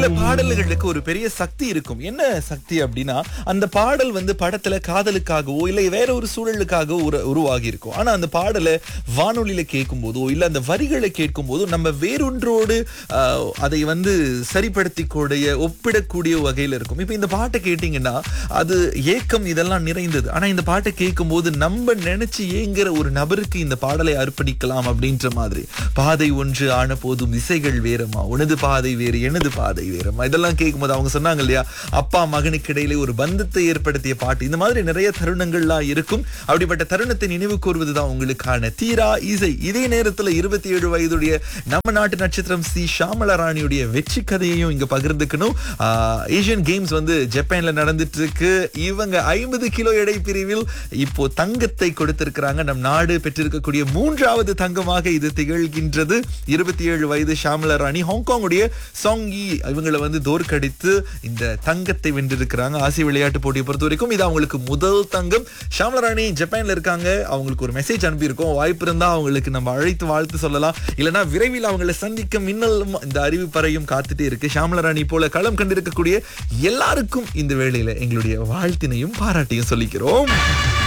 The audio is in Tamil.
சில பாடல்களுக்கு ஒரு பெரிய சக்தி இருக்கும் என்ன சக்தி அப்படின்னா அந்த பாடல் வந்து படத்துல காதலுக்காகவோ இல்ல வேற ஒரு சூழலுக்காகவோ உரு- உருவாகி இருக்கும் ஆனா அந்த பாடலை வானொலியில கேட்கும் போதோ இல்ல அந்த வரிகளை கேட்கும் போதோ நம்ம வேறொன்றோடு ஆஹ், அதை வந்து சரிப்படுத்திக்கூடிய ஒப்பிடக்கூடிய வகையில இருக்கும் இப்ப இந்த பாட்டை கேட்டீங்கன்னா அது ஏக்கம் இதெல்லாம் நிறைந்தது ஆனா இந்த பாட்டை கேட்கும் போது நம்ம நினைச்சு ஏங்குற ஒரு நபருக்கு இந்த பாடலை அர்ப்பணிக்கலாம் அப்படின்ற மாதிரி பாதை ஒன்று ஆன போதும் திசைகள் வேறமா உனது பாதை வேறு எனது பாதை வேறமா இதெல்லாம் கேட்கும்போது அவங்க சொன்னாங்க இல்லையா அப்பா மகனுக்கு இடையிலே ஒரு பந்தத்தை ஏற்படுத்திய பாட்டு இந்த மாதிரி நிறைய தருணங்கள்லாம் இருக்கும் அப்படிப்பட்ட தருணத்தை நினைவு கூறுவதுதான் உங்களுக்கான தீரா இசை இதே நேரத்துல இருபத்தி ஏழு வயதுடைய நம்ம நாட்டு நட்சத்திரம் சி ஷாமலா ராணியுடைய வெற்றி கதையையும் இங்க பகிர்ந்துக்கணும் ஆஹ், ஏசியன் கேம்ஸ் வந்து ஜப்பான்ல நடந்துட்டு இருக்கு இவங்க ஐம்பது கிலோ எடை பிரிவில் இப்போ தங்கத்தை கொடுத்திருக்கிறாங்க நம் நாடு பெற்றிருக்கக்கூடிய மூன்றாவது தங்கமாக இது திகழ்கின்றது இருபத்தி ஏழு வயது ஷாமலா ராணி ஹாங்காங்குடைய சாங்கி இவங்களை வந்து தோற்கடித்து இந்த தங்கத்தை வென்றிருக்கிறாங்க ஆசிய விளையாட்டு போட்டியை பொறுத்த வரைக்கும் இது அவங்களுக்கு முதல் தங்கம் ஷாமலா ராணி ஜப்பான்ல இருக்காங்க அவங்களுக்கு ஒரு மெசேஜ் அனுப்பியிருக்கோம் வாய்ப்பு இருந்தா அவங்களுக்கு நம்ம அழைத்து வாழ்த்து சொல்லலாம் இல்லைன்னா விரைவில் அவங்களை சந்திக்க மின்னலும் இந்த அறிவிப்பறையும் காத்துட்டே இருக்கு ஷாமலா ராணி போல களம் கண்டிருக்கக்கூடிய எல்லாருக்கும் இந்த வேளையில எங்களுடைய வாழ்த்தினையும் பாராட்டியும் சொல்லிக்கிறோம்